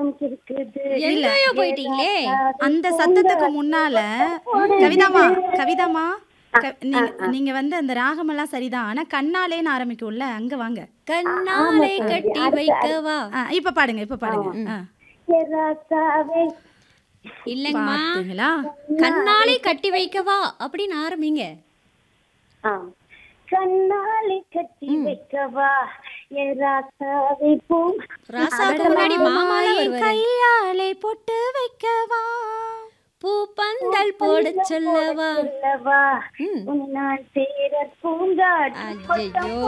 இருக்குது எங்கேயோ போயிட்டீங்களே அந்த சத்தத்துக்கு முன்னால கவிதாமா கவிதாமா க- நீங்க நீங்க வந்து அந்த ராகமெல்லாம் சரிதான் ஆனா கண்ணாலேன்னு ஆரம்பிக்கும்ல அங்க வாங்க கண்ணாலே கட்டி வைக்கவா ஆ, இப்ப பாடுங்க இப்ப பாடுங்க ஆ. ராசாவே இல்லங்கம்மா பாத்தீங்களா கண்ணாலே கட்டி வைக்கவா அப்படின்னு ஆரம்பிங்க ஆ. கண்ணாலே கட்டி வைக்கவா ஏ ராசாவே பூ ராசாவுக்கு முன்னாடி மாமால வருவாரு கையாலே பொட்டு வைக்கவா பூ பந்தல் போட சொல்லவா சொல்லவா ம். உன் நான் சேர பூங்காடி ஐயையோ